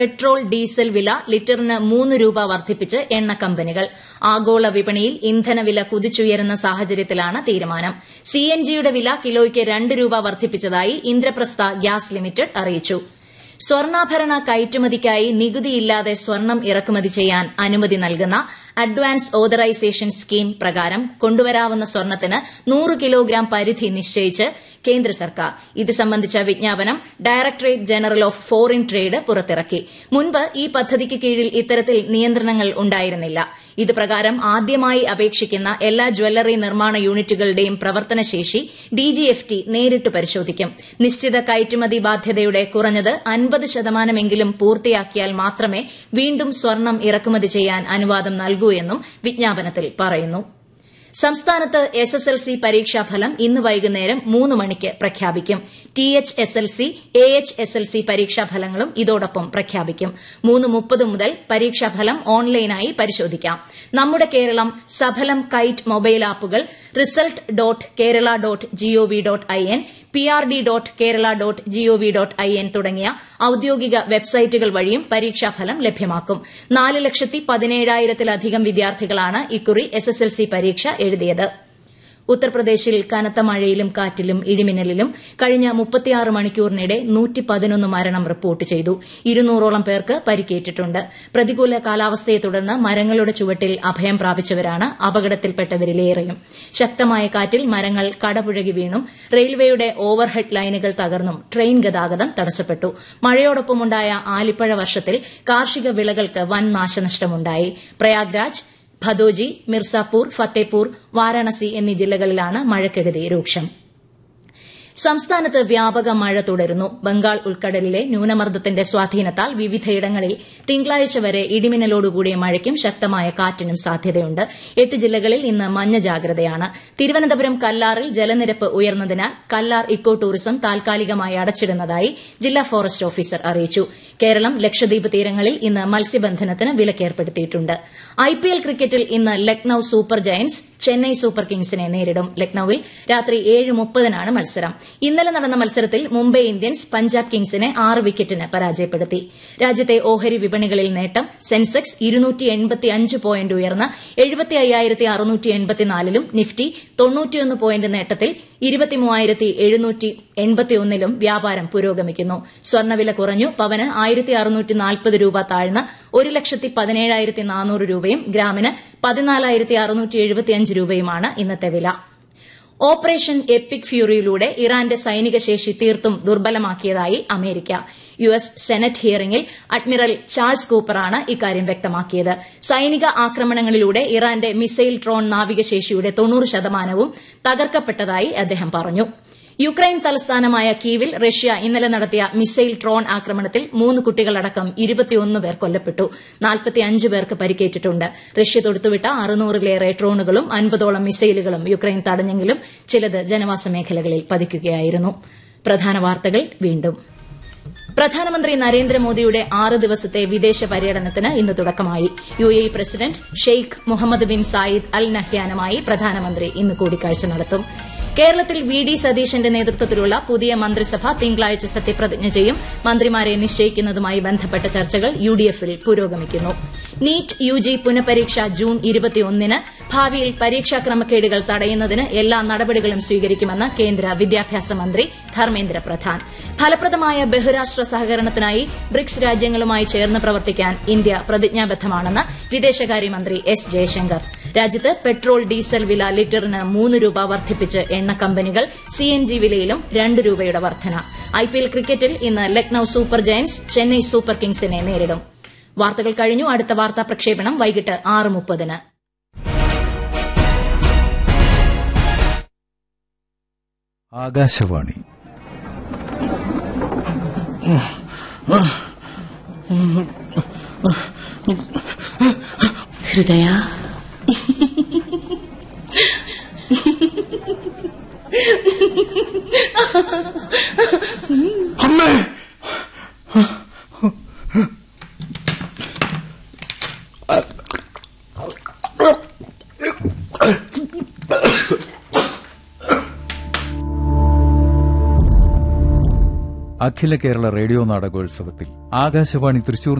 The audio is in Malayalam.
പെട്രോൾ ഡീസൽ വില ലിറ്ററിന് മൂന്ന് രൂപ വർദ്ധിപ്പിച്ച് എണ്ണ കമ്പനികൾ ആഗോള വിപണിയിൽ ഇന്ധനവില കുതിച്ചുയരുന്ന സാഹചര്യത്തിലാണ് തീരുമാനം സിഎൻജിയുടെ വില കിലോയ്ക്ക് രണ്ട് രൂപ വർദ്ധിപ്പിച്ചതായി ഇന്ദ്രപ്രസ്ഥ ഗ്യാസ് ലിമിറ്റഡ് അറിയിച്ചു സ്വർണ്ണാഭരണ കയറ്റുമതിക്കായി നികുതിയില്ലാതെ സ്വർണം ഇറക്കുമതി ചെയ്യാൻ അനുമതി നൽകുന്ന അഡ്വാൻസ് ഓതറൈസേഷൻ സ്കീം പ്രകാരം കൊണ്ടുവരാവുന്ന സ്വർണത്തിന് നൂറ് കിലോഗ്രാം പരിധി നിശ്ചയിച്ച് കേന്ദ്ര സർക്കാർ ഇത് സംബന്ധിച്ച വിജ്ഞാപനം directorate general of foreign trade പുറത്തിറക്കി മുൻപ് ഈ പദ്ധതിക്ക് കീഴിൽ ഇത്തരത്തിൽ നിയന്ത്രണങ്ങൾ ഉണ്ടായിരുന്നില്ല ഇത് പ്രകാരം ആദ്യമായി അപേക്ഷിക്കുന്ന എല്ലാ ജ്വല്ലറി നിർമ്മാണ യൂണിറ്റുകളുടെയും പ്രവർത്തനശേഷി ഡിജിഎഫ്ടി നേരിട്ട് പരിശോധിക്കും നിശ്ചിത കയറ്റുമതി ബാധ്യതയുടെ കുറഞ്ഞത് അൻപത് ശതമാനമെങ്കിലും പൂർത്തിയാക്കിയാൽ മാത്രമേ വീണ്ടും സ്വർണം ഇറക്കുമതി ചെയ്യാൻ അനുവാദം നൽകൂ എന്നും വിജ്ഞാപനത്തിൽ പറയുന്നു സംസ്ഥാനത്ത് എസ് എസ് എൽ സി പരീക്ഷാഫലം ഇന്ന് വൈകുന്നേരം മൂന്ന് മണിക്ക് പ്രഖ്യാപിക്കും T H S L C A H S L C പരീക്ഷാഫലങ്ങളും ഇതോടൊപ്പം പ്രഖ്യാപിക്കും മൂന്ന് മുപ്പത് മുതൽ പരീക്ഷാഫലം ഓൺലൈനായി പരിശോധിക്കാം നമ്മുടെ കേരളം സഫലം കൈറ്റ് മൊബൈൽ ആപ്പുകൾ result dot Kerala dot G O V dot I N P R D dot Kerala dot G O V dot I N തുടങ്ങിയ ഔദ്യോഗിക വെബ്സൈറ്റുകൾ വഴിയും പരീക്ഷാഫലം ലഭ്യമാക്കും നാല് ലക്ഷത്തി പതിനേഴായിരത്തിലധികം വിദ്യാർത്ഥികളാണ് ഇക്കുറി എസ് എസ് എൽ സി പരീക്ഷ എഴുതിയത് ഉത്തർപ്രദേശിൽ കനത്ത മഴയിലും കാറ്റിലും ഇടിമിന്നലിലും കഴിഞ്ഞ മുപ്പത്തിയാറ് മണിക്കൂറിനിടെ മരണം റിപ്പോർട്ട് ചെയ്തു ഇരുന്നൂറോളം പേർക്ക് പരിക്കേറ്റിട്ടുണ്ട് പ്രതികൂല കാലാവസ്ഥയെ തുടർന്ന് മരങ്ങളുടെ ചുവട്ടിൽ അഭയം പ്രാപിച്ചവരാണ് അപകടത്തിൽപ്പെട്ടവരിലേറെയും ശക്തമായ കാറ്റിൽ മരങ്ങൾ കടപുഴകി വീണും റെയിൽവേയുടെ ഓവർഹെഡ് ലൈനുകൾ തകർന്നും ട്രെയിൻ ഗതാഗതം തടസ്സപ്പെട്ടു മഴയോടൊപ്പമുണ്ടായ ആലിപ്പഴ വർഷത്തിൽ കാർഷിക വിളകൾക്ക് വൻ നാശനഷ്ടമുണ്ടായി പ്രയാഗ്രാജ് ഭദോജി മിർസാപൂർ ഫത്തേപൂർ വാരാണസി എന്നീ ജില്ലകളിലാണ് മഴക്കെടുതി രൂക്ഷം സംസ്ഥാനത്ത് വ്യാപക മഴ തുടരുന്നു ബംഗാൾ ഉൾക്കടലിലെ ന്യൂനമർദ്ദത്തിന്റെ സ്വാധീനത്താൽ വിവിധയിടങ്ങളിൽ തിങ്കളാഴ്ച വരെ ഇടിമിന്നലോടുകൂടിയ മഴയ്ക്കും ശക്തമായ കാറ്റിനും സാധ്യതയുണ്ട് എട്ട് ജില്ലകളിൽ ഇന്ന് മഞ്ഞ ജാഗ്രതയാണ് തിരുവനന്തപുരം കല്ലാറിൽ ജലനിരപ്പ് ഉയർന്നതിനാൽ കല്ലാർ ഇക്കോ ടൂറിസം താൽക്കാലികമായി അടച്ചിടുന്നതായി ജില്ലാ ഫോറസ്റ്റ് ഓഫീസർ അറിയിച്ചു കേരളം ലക്ഷദ്വീപ് തീരങ്ങളിൽ ഇന്ന് മത്സ്യബന്ധനത്തിന് വിലക്കേർപ്പെടുത്തിയിട്ടുണ്ട് ഐപിഎൽ ക്രിക്കറ്റിൽ ഇന്ന് Lucknow super giants Chennai super കിങ്സിനെ നേരിടും ലക്നൌവിൽ രാത്രി ഏഴ് മുപ്പതിനാണ് മത്സരം ഇന്നലെ നടന്ന മത്സരത്തിൽ മുംബൈ ഇന്ത്യൻസ് പഞ്ചാബ് കിങ്സിനെ ആറ് വിക്കറ്റിന് പരാജയപ്പെടുത്തി രാജ്യത്തെ ഓഹരി വിപണികളിൽ നേട്ടം സെൻസെക്സ് പോയിന്റ് ഉയർന്ന് ലും നിഫ്റ്റി തൊണ്ണൂറ്റിയൊന്ന് പോയിന്റ് നേട്ടത്തിൽ ലും വ്യാപാരം പുരോഗമിക്കുന്നു സ്വർണ്ണവില കുറഞ്ഞു പവന് ആയിരത്തി അറുന്നൂറ്റി നാൽപ്പത് രൂപ താഴ്ന്ന് ഒരു ലക്ഷത്തി പതിനേഴായിരത്തി നാനൂറ് രൂപയും ഗ്രാമിന് പതിനാലായിരത്തി അറുന്നൂറ്റി എഴുപത്തിയഞ്ച് രൂപയുമാണ് ഇന്നത്തെ വില ഓപ്പറേഷൻ എപ്പിക് ഫ്യൂറിയിലൂടെ ഇറാന്റെ സൈനിക ശേഷി തീർത്തും ദുർബലമാക്കിയതായി അമേരിക്ക യു എസ് സെനറ്റ് ഹിയറിംഗിൽ അഡ്മിറൽ ചാൾസ് കൂപ്പറാണ് ഇക്കാര്യം വ്യക്തമാക്കിയത് സൈനിക ആക്രമണങ്ങളിലൂടെ ഇറാന്റെ മിസൈൽ ട്രോൺ നാവികശേഷിയുടെ തൊണ്ണൂറ് ശതമാനവും തകർക്കപ്പെട്ടതായി അദ്ദേഹം പറഞ്ഞു യുക്രൈൻ തലസ്ഥാനമായ കീവിൽ റഷ്യ ഇന്നലെ നടത്തിയ മിസൈൽ ട്രോൺ ആക്രമണത്തിൽ മൂന്ന് കുട്ടികളടക്കം ഇരുപത്തിയൊന്ന് പേർ കൊല്ലപ്പെട്ടു നാൽപ്പത്തിയഞ്ച് പേർക്ക് പരിക്കേറ്റിട്ടുണ്ട് റഷ്യ തൊടുത്തുവിട്ട അറുന്നൂറിലേറെ ഡ്രോണുകളും അൻപതോളം മിസൈലുകളും യുക്രൈൻ തടഞ്ഞെങ്കിലും ചിലത് ജനവാസ മേഖലകളിൽ പതിക്കുകയായിരുന്നു പ്രധാന വാർത്തകൾ വീണ്ടും പ്രധാനമന്ത്രി നരേന്ദ്രമോദിയുടെ ആറ് ദിവസത്തെ വിദേശ പര്യടനത്തിന് ഇന്ന് തുടക്കമായി U A president Sheikh Mohammed bin Zayed Al നഹ്യാനുമായി പ്രധാനമന്ത്രി ഇന്ന് കൂടിക്കാഴ്ച നടത്തും കേരളത്തിൽ വി ഡി സതീശന്റെ നേതൃത്വത്തിലുള്ള പുതിയ മന്ത്രിസഭ തിങ്കളാഴ്ച സത്യപ്രതിജ്ഞ ചെയ്യും മന്ത്രിമാരെ നിശ്ചയിക്കുന്നതുമായി ബന്ധപ്പെട്ട ചർച്ചകൾ യു ഡി എഫിൽ പുരോഗമിക്കുന്നു നീറ്റ് യു ജി പുനഃപരീക്ഷ ജൂൺ ഇരുപത്തിയൊന്നിന് ഭാവിയിൽ പരീക്ഷാ ക്രമക്കേടുകൾ തടയുന്നതിന് എല്ലാ നടപടികളും സ്വീകരിക്കുമെന്ന് കേന്ദ്ര വിദ്യാഭ്യാസ മന്ത്രി ധർമ്മേന്ദ്ര പ്രധാൻ ഫലപ്രദമായ ബഹുരാഷ്ട്ര സഹകരണത്തിനായി ബ്രിക്സ് രാജ്യങ്ങളുമായി ചേർന്ന് പ്രവർത്തിക്കാൻ ഇന്ത്യ പ്രതിജ്ഞാബദ്ധമാണെന്ന് വിദേശകാര്യമന്ത്രി എസ് ജയശങ്കർ രാജ്യത്ത് പെട്രോൾ ഡീസൽ വില ലിറ്ററിന് മൂന്ന് രൂപ വർദ്ധിപ്പിച്ച് എണ്ണ കമ്പനികൾ സിഎൻജി വിലയിലും രണ്ട് രൂപയുടെ വർധന ഐപിഎൽ ക്രിക്കറ്റിൽ ഇന്ന് Lucknow super giants Chennai super കിങ്സിനെ നേരിടും വാർത്തകൾ കഴിഞ്ഞു അടുത്ത വാർത്താ പ്രക്ഷേപണം വൈകിട്ട് ആറ് മുപ്പതിന് ആകാശവാണി ഹൃദയ അമ്മേ അഖില കേരള റേഡിയോ നാടകോത്സവത്തിൽ ആകാശവാണി തൃശൂർ